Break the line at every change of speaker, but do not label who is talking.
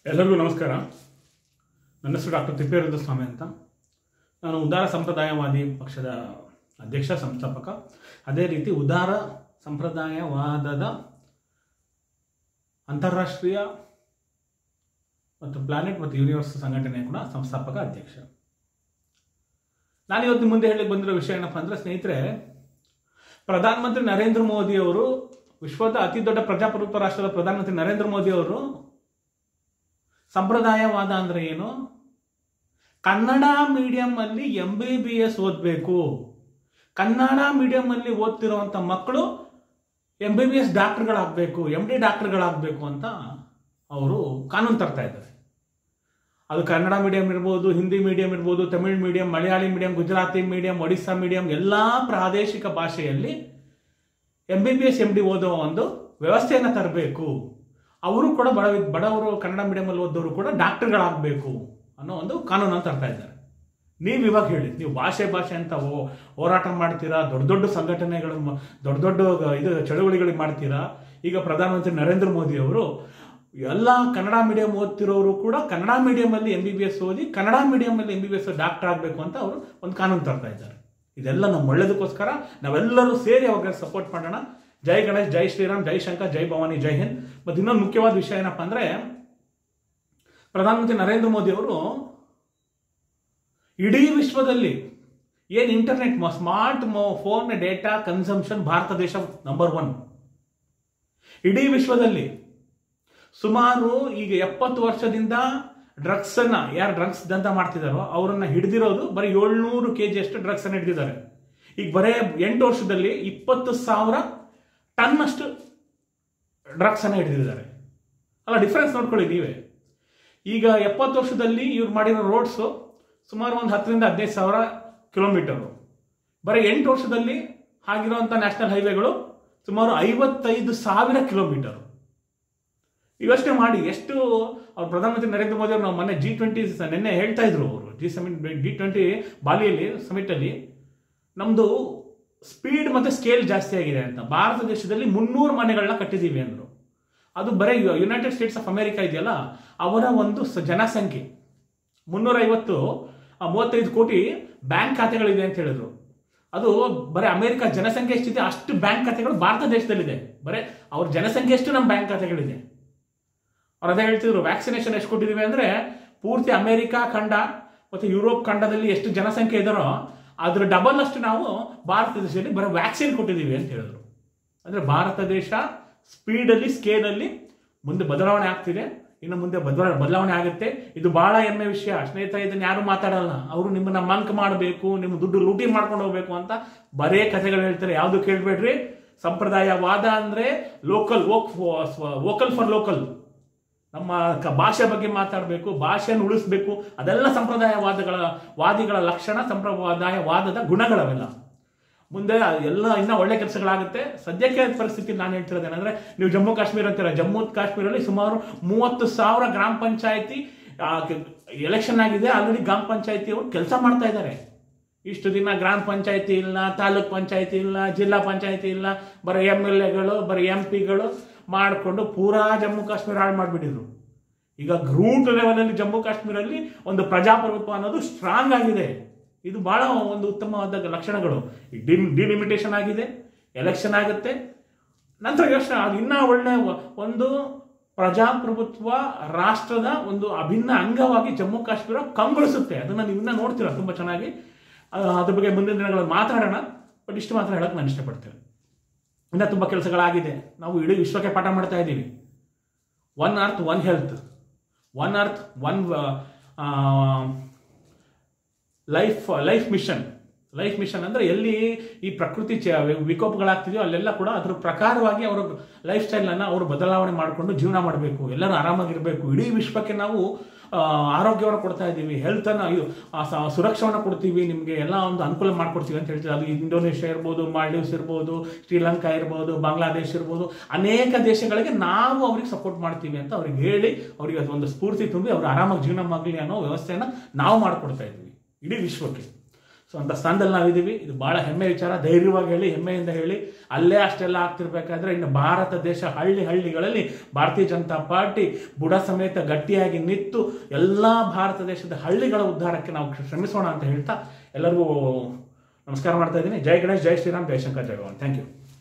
ಎಲ್ಲರಿಗೂ ನಮಸ್ಕಾರ ನನ್ನ ಹೆಸರು ಡಾಕ್ಟರ್ ತಿಪ್ಪೇರುದ್ರ ಸ್ವಾಮಿ ಅಂತ ನಾನು ಉದಾರ ಸಂಪ್ರದಾಯವಾದಿ ಪಕ್ಷದ ಅಧ್ಯಕ್ಷ ಸಂಸ್ಥಾಪಕ ಅದೇ ರೀತಿ ಉದಾರ ಸಂಪ್ರದಾಯವಾದದ ಅಂತಾರಾಷ್ಟ್ರೀಯ ಮತ್ತು ಪ್ಲಾನೆಟ್ ಮತ್ತು ಯೂನಿವರ್ಸ್ ಸಂಘಟನೆಯ ಕೂಡ ಸಂಸ್ಥಾಪಕ ಅಧ್ಯಕ್ಷ ನಾನು ಇವತ್ತು ಮುಂದೆ ಹೇಳಲಿಕ್ಕೆ ಬಂದಿರೋ ವಿಷಯ ಏನಪ್ಪ ಅಂದರೆ ಸ್ನೇಹಿತರೆ ಪ್ರಧಾನಮಂತ್ರಿ ನರೇಂದ್ರ ಮೋದಿ ಅವರು ವಿಶ್ವದ ಅತಿ ದೊಡ್ಡ ಪ್ರಜಾಪ್ರಭುತ್ವ ರಾಷ್ಟ್ರದ ಪ್ರಧಾನಮಂತ್ರಿ ನರೇಂದ್ರ ಮೋದಿ ಅವರು ಸಂಪ್ರದಾಯವಾದ ಅಂದ್ರೆ ಏನು ಕನ್ನಡ ಮೀಡಿಯಂ ಅಲ್ಲಿ ಎಂ ಬಿ ಬಿ ಎಸ್ ಓದಬೇಕು ಕನ್ನಡ ಮೀಡಿಯಂ ಅಲ್ಲಿ ಓದ್ತಿರುವಂತ ಮಕ್ಕಳು ಎಂ ಬಿ ಬಿ ಎಸ್ ಡಾಕ್ಟರ್ಗಳಾಗಬೇಕು ಎಂ ಡಿ ಡಾಕ್ಟರ್ಗಳಾಗಬೇಕು ಅಂತ ಅವರು ಕಾನೂನು ತರ್ತಾ ಇದ್ದಾರೆ ಅದು ಕನ್ನಡ ಮೀಡಿಯಂ ಇರ್ಬೋದು ಹಿಂದಿ ಮೀಡಿಯಂ ಇರ್ಬೋದು Tamil medium Malayali medium Gujarati medium Odisha medium ಎಲ್ಲ ಪ್ರಾದೇಶಿಕ ಭಾಷೆಯಲ್ಲಿ M B B S M D ಓದೋ ಒಂದು ವ್ಯವಸ್ಥೆಯನ್ನು ತರಬೇಕು ಅವರು ಕೂಡ ಬಡ ಬಡವರು ಕನ್ನಡ ಮೀಡಿಯಮಲ್ಲಿ ಓದೋರು ಕೂಡ ಡಾಕ್ಟರ್ಗಳಾಗಬೇಕು ಅನ್ನೋ ಒಂದು ಕಾನೂನನ್ನು ತರ್ತಾ ಇದ್ದಾರೆ ನೀವು ಇವಾಗ ಹೇಳಿ ನೀವು ಭಾಷೆ ಭಾಷೆ ಅಂತ ಹೋ- ಹೋರಾಟ ಮಾಡ್ತೀರಾ ದೊಡ್ಡ ದೊಡ್ಡ ಸಂಘಟನೆಗಳು ಮ- ದೊಡ್ಡ ದೊಡ್ಡ ಇದು ಚಳುವಳಿಗಳಿಗೆ ಮಾಡ್ತೀರಾ ಈಗ ಪ್ರಧಾನಮಂತ್ರಿ ನರೇಂದ್ರ ಮೋದಿ ಅವರು ಎಲ್ಲ ಕನ್ನಡ ಮೀಡಿಯಂ ಓದ್ತಿರೋರು ಕೂಡ ಕನ್ನಡ ಮೀಡಿಯಮಲ್ಲಿ ಎಂ ಬಿ ಬಿ ಎಸ್ ಓದಿ ಕನ್ನಡ ಮೀಡಿಯಮಲ್ಲಿ M B B S doctor ಆಗಬೇಕು ಅಂತ ಅವರು ಒಂದು ಕಾನೂನು ತರ್ತಾ ಇದ್ದಾರೆ ಇದೆಲ್ಲ ನಮ್ಮ ಒಳ್ಳೇದಕ್ಕೋಸ್ಕರ ನಾವೆಲ್ಲರೂ ಸೇರಿ ಅವ್ರಿಗೆ ಸಪೋರ್ಟ್ ಮಾಡೋಣ ಜೈ ಗಣೇಶ್ ಜೈ ಶ್ರೀರಾಮ್ ಜೈ ಶಂಕರ್ ಜೈ ಭವಾನಿ ಜೈ ಹಿಂದ್ ಮತ್ತು ಇನ್ನೊಂದು ಮುಖ್ಯವಾದ ವಿಷಯ ಏನಪ್ಪಾ ಅಂದ್ರೆ ಪ್ರಧಾನಮಂತ್ರಿ ನರೇಂದ್ರ ಮೋದಿ ಅವರು ಇಡೀ ವಿಶ್ವದಲ್ಲಿ ಏನು internet smart phone data consumption Bharat ದೇಶ ನಂಬರ್ ಒನ್ ಇಡೀ ವಿಶ್ವದಲ್ಲಿ ಸುಮಾರು ಈಗ ಎಪ್ಪತ್ತು ವರ್ಷದಿಂದ ಡ್ರಗ್ಸ್ ಅನ್ನ ಯಾರು ಡ್ರಗ್ಸ್ ದಂತ ಮಾಡ್ತಿದಾರೋ ಅವರನ್ನ ಹಿಡಿದಿರೋದು ಬರೀ ಏಳ್ನೂರು ಕೆ ಜಿ ಅಷ್ಟು ಡ್ರಗ್ಸ್ ಅನ್ನ ಹಿಡಿದಿದ್ದಾರೆ ಈಗ ಬರೇ ಎಂಟು ವರ್ಷದಲ್ಲಿ ಇಪ್ಪತ್ತು ಸಾವಿರ ಟನ್ ಅಷ್ಟು ಡ್ರಗ್ಸ್ ಅನ್ನ ಹಿಡಿದಿದ್ದಾರೆ ಅಲ್ಲ ಡಿಫ್ರೆನ್ಸ್ ನೋಡ್ಕೊಳ್ಳಿ ನೀವೇ ಈಗ ಎಪ್ಪತ್ತು ವರ್ಷದಲ್ಲಿ ಇವ್ರು ಮಾಡಿರೋ ರೋಡ್ಸು ಸುಮಾರು ಒಂದು ಹತ್ತರಿಂದ ಹದಿನೈದು ಸಾವಿರ ಕಿಲೋಮೀಟರು ಬರೀ ಎಂಟು ವರ್ಷದಲ್ಲಿ ಆಗಿರುವಂಥ ನ್ಯಾಷನಲ್ ಹೈವೇಗಳು ಸುಮಾರು ಐವತ್ತೈದು ಸಾವಿರ ಕಿಲೋಮೀಟರ್ ಯೋಚನೆ ಮಾಡಿ ಎಷ್ಟು ಅವ್ರು ಪ್ರಧಾನಮಂತ್ರಿ ನರೇಂದ್ರ ಮೋದಿ ಅವರು ನಾವು ಮೊನ್ನೆ ಜಿ ಟ್ವೆಂಟಿ ನಿನ್ನೆ ಹೇಳ್ತಾ ಇದ್ರು ಅವರು ಜಿ ಸಮಿಟ್ ಜಿ ಟ್ವೆಂಟಿ ಬಾಲಿಯಲ್ಲಿ ಸಮಿಟಲ್ಲಿ ನಮ್ಮದು ಸ್ಪೀಡ್ ಮತ್ತು ಸ್ಕೇಲ್ ಜಾಸ್ತಿ ಆಗಿದೆ ಅಂತ ಭಾರತ ದೇಶದಲ್ಲಿ ಮುನ್ನೂರು ಮನೆಗಳನ್ನ ಕಟ್ಟಿದ್ದೀವಿ ಅಂದರು ಅದು ಬರೀ ಯುನೈಟೆಡ್ ಸ್ಟೇಟ್ಸ್ ಆಫ್ ಅಮೆರಿಕ ಇದೆಯಲ್ಲ ಅವರ ಒಂದು ಸ- ಜನಸಂಖ್ಯೆ ಮುನ್ನೂರೈವತ್ತು ಆ, ಮೂವತ್ತೈದು ಕೋಟಿ ಬ್ಯಾಂಕ್ ಖಾತೆಗಳಿದೆ ಅಂತ ಹೇಳಿದ್ರು ಅದು ಬರೀ ಅಮೆರಿಕ ಜನಸಂಖ್ಯೆ ಎಷ್ಟಿದೆ ಅಷ್ಟು ಬ್ಯಾಂಕ್ ಖಾತೆಗಳು ಭಾರತ ದೇಶದಲ್ಲಿದೆ ಬರೀ ಅವ್ರ ಜನಸಂಖ್ಯೆ ಎಷ್ಟು ನಮ್ಮ ಬ್ಯಾಂಕ್ ಖಾತೆಗಳಿದೆ ಅವ್ರು ಅದೇ ಹೇಳ್ತಿದ್ರು ವ್ಯಾಕ್ಸಿನೇಷನ್ ಎಷ್ಟು ಕೊಟ್ಟಿದ್ದೀವಿ ಅಂದ್ರೆ ಪೂರ್ತಿ ಅಮೆರಿಕ ಖಂಡ ಮತ್ತು ಯುರೋಪ್ ಖಂಡದಲ್ಲಿ ಎಷ್ಟು ಜನಸಂಖ್ಯೆ ಇದಾರೋ ಅದ್ರ ಡಬಲ್ ಅಷ್ಟು ನಾವು ಭಾರತ ದೇಶದಲ್ಲಿ ಬರೋ ವ್ಯಾಕ್ಸಿನ್ ಕೊಟ್ಟಿದ್ದೀವಿ ಅಂತ ಹೇಳಿದ್ರು ಅಂದ್ರೆ ಭಾರತ ದೇಶ ಸ್ಪೀಡಲ್ಲಿ ಸ್ಕೇಲಲ್ಲಿ ಮುಂದೆ ಬದಲಾವಣೆ ಆಗ್ತಿದೆ ಇನ್ನು ಮುಂದೆ ಬದಲಾವಣೆ ಬದಲಾವಣೆ ಆಗುತ್ತೆ ಇದು ಬಹಳ ಹೆಮ್ಮೆ ವಿಷಯ ಸ್ನೇಹಿತರೆ ಇದನ್ನ ಯಾರು ಮಾತಾಡಲ್ಲ ಅವರು ನಿಮ್ಮನ್ನ ಮಂಕ್ ಮಾಡಬೇಕು ನಿಮ್ಮ ದುಡ್ಡು ಲೂಟಿ ಮಾಡ್ಕೊಂಡು ಹೋಗ್ಬೇಕು ಅಂತ ಬರೇ ಕಥೆಗಳು ಹೇಳ್ತಾರೆ ಯಾವುದು ಕೇಳಬೇಡ್ರಿ ಸಂಪ್ರದಾಯವಾದ ಅಂದ್ರೆ ಲೋಕಲ್ ವೋಕ್ ವೋಕಲ್ ಫಾರ್ ಲೋಕಲ್ ನಮ್ಮ ಕ- ಭಾಷೆ ಬಗ್ಗೆ ಮಾತಾಡಬೇಕು ಭಾಷೆಯನ್ನು ಉಳಿಸ್ಬೇಕು ಅದೆಲ್ಲ ಸಂಪ್ರದಾಯವಾದಗಳ ವಾದಿಗಳ ಲಕ್ಷಣ ಸಂಪ್ರದಾಯವಾದದ ಗುಣಗಳವೆಲ್ಲ ಮುಂದೆ ಎಲ್ಲ ಇನ್ನೂ ಒಳ್ಳೆ ಕೆಲಸಗಳಾಗುತ್ತೆ ಸದ್ಯಕ್ಕೆ ಪರಿಸ್ಥಿತಿ ನಾನು ಹೇಳ್ತಿರೋದೇನೆಂದ್ರೆ ನೀವು ಜಮ್ಮು ಕಾಶ್ಮೀರ ಅಂತೀರ ಜಮ್ಮು ಕಾಶ್ಮೀರಲ್ಲಿ ಸುಮಾರು ಮೂವತ್ತು ಸಾವಿರ ಗ್ರಾಮ ಪಂಚಾಯತಿ ಎಲೆಕ್ಷನ್ ಆಗಿದೆ ಆಲ್ರೆಡಿ ಗ್ರಾಮ ಪಂಚಾಯತಿ ಅವರು ಕೆಲಸ ಮಾಡ್ತಾ ಇದ್ದಾರೆ ಇಷ್ಟು ದಿನ ಗ್ರಾಮ ಪಂಚಾಯತಿ ಇಲ್ಲ ತಾಲೂಕ್ ಪಂಚಾಯತಿ ಇಲ್ಲ ಜಿಲ್ಲಾ ಪಂಚಾಯತಿ ಇಲ್ಲ ಬರೀ ಎಮ್ ಎಲ್ ಎಗಳು ಬರೀ ಎಂ ಪಿಗಳು ಮಾಡಿಕೊಂಡು ಪೂರಾ ಜಮ್ಮು ಕಾಶ್ಮೀರ ಹಾಳು ಮಾಡಿಬಿಟ್ಟಿದ್ರು ಈಗ ಗ್ರೂಟ್ ಲೆವೆಲಲ್ಲಿ ಜಮ್ಮು ಕಾಶ್ಮೀರಲ್ಲಿ ಒಂದು ಪ್ರಜಾಪ್ರಭುತ್ವ ಅನ್ನೋದು ಸ್ಟ್ರಾಂಗ್ ಆಗಿದೆ ಇದು ಬಹಳ ಒಂದು ಉತ್ತಮವಾದ ಲಕ್ಷಣಗಳು ಡಿಲಿಮಿಟೇಷನ್ ಆಗಿದೆ ಎಲೆಕ್ಷನ್ ಆಗುತ್ತೆ ನಂತರ ಯೋಚನೆ ಅದು ಇನ್ನೂ ಒಳ್ಳೆ ವ- ಒಂದು ಪ್ರಜಾಪ್ರಭುತ್ವ ರಾಷ್ಟ್ರದ ಒಂದು ಅಭಿನ್ನ ಅಂಗವಾಗಿ ಜಮ್ಮು ಕಾಶ್ಮೀರ ಕಂಗೊಳಿಸುತ್ತೆ ಅದನ್ನ ನೀವು ಇನ್ನೂ ನೋಡ್ತೀರಾ ತುಂಬ ಚೆನ್ನಾಗಿ ಆ, ಅದ್ರ ಬಗ್ಗೆ ಮುಂದಿನ ದಿನಗಳಲ್ಲಿ ಮಾತಾಡೋಣ ಬಟ್ ಇಷ್ಟು ಮಾತ್ರ ಹೇಳಕ್ಕೆ ನಾನು ಇಷ್ಟಪಡ್ತೇನೆ ಇನ್ನು ತುಂಬ ಕೆಲಸಗಳಾಗಿದೆ ನಾವು ಇಡೀ ವಿಶ್ವಕ್ಕೆ ಪಾಠ ಮಾಡ್ತಾ ಇದ್ದೀವಿ one earth one health one earth one life life mission life mission ಅಂದ್ರೆ ಎಲ್ಲಿ ಈ ಪ್ರಕೃತಿ ಚ- ವಿಕೋಪಗಳಾಗ್ತಿದೆಯೋ ಅಲ್ಲೆಲ್ಲ ಕೂಡ ಅದ್ರ ಪ್ರಕಾರವಾಗಿ ಅವರ ಲೈಫ್ ಸ್ಟೈಲನ್ನು ಅವರು ಬದಲಾವಣೆ ಮಾಡಿಕೊಂಡು ಜೀವನ ಮಾಡಬೇಕು ಎಲ್ಲರೂ ಆರಾಮಾಗಿರಬೇಕು ಇಡೀ ವಿಶ್ವಕ್ಕೆ ನಾವು ಆ, ಆರೋಗ್ಯವನ್ನು ಕೊಡ್ತಾ ಇದ್ದೀವಿ ಹೆಲ್ತನ್ನು ಇದು ಆ, ಸ- ಸುರಕ್ಷವನ್ನು ಕೊಡ್ತೀವಿ ನಿಮಗೆ ಎಲ್ಲ ಒಂದು ಅನುಕೂಲ ಮಾಡ್ಕೊಡ್ತೀವಿ ಅಂತ ಹೇಳ್ತೀವಿ ಅದು ಇಂಡೋನೇಷ್ಯಾ ಇರ್ಬೋದು ಮಾಲ್ಡೀವ್ಸ್ ಇರ್ಬೋದು ಶ್ರೀಲಂಕಾ ಇರ್ಬೋದು ಬಾಂಗ್ಲಾದೇಶ್ ಇರ್ಬೋದು ಅನೇಕ ದೇಶಗಳಿಗೆ ನಾವು ಅವ್ರಿಗೆ ಸಪೋರ್ಟ್ ಮಾಡ್ತೀವಿ ಅಂತ ಅವ್ರಿಗೆ ಹೇಳಿ ಅವರಿಗೆ ಒಂದು ಸ್ಫೂರ್ತಿ ತುಂಬಿ ಅವರು ಆರಾಮಾಗಿ ಜೀವನ ಮಾಡಲಿ ಅನ್ನೋ ವ್ಯವಸ್ಥೆಯನ್ನು ನಾವು ಮಾಡಿಕೊಡ್ತಾ ಇದ್ವಿ ಇಡೀ ವಿಶ್ವಕ್ಕೆ ಸೊ ಅಂತ ಸ್ಥಾನದಲ್ಲಿ ನಾವಿದ್ದೀವಿ ಇದು ಬಹಳ ಹೆಮ್ಮೆ ವಿಚಾರ ಧೈರ್ಯವಾಗಿ ಹೇಳಿ ಹೆಮ್ಮೆಯಿಂದ ಹೇಳಿ ಅಲ್ಲೇ ಅಷ್ಟೆಲ್ಲ ಆಗ್ತಿರ್ಬೇಕಾದ್ರೆ ಇನ್ನು ಭಾರತ ದೇಶ ಹಳ್ಳಿ ಹಳ್ಳಿಗಳಲ್ಲಿ ಭಾರತೀಯ ಜನತಾ ಪಾರ್ಟಿ ಬುಡ ಸಮೇತ ಗಟ್ಟಿಯಾಗಿ ನಿಂತು ಎಲ್ಲ ಭಾರತ ದೇಶದ ಹಳ್ಳಿಗಳ ಉದ್ಧಾರಕ್ಕೆ ನಾವು ಶ್ರಮಿಸೋಣ ಅಂತ ಹೇಳ್ತಾ ಎಲ್ಲರಿಗೂ ನಮಸ್ಕಾರ ಮಾಡ್ತಾ ಇದ್ದೀನಿ ಜೈ ಗಣೇಶ್ ಜೈ ಶ್ರೀರಾಮ್ ಜೈ ಶಂಕರ್ ಜೈ ಭಗವಾನ್ ಥ್ಯಾಂಕ್ ಯು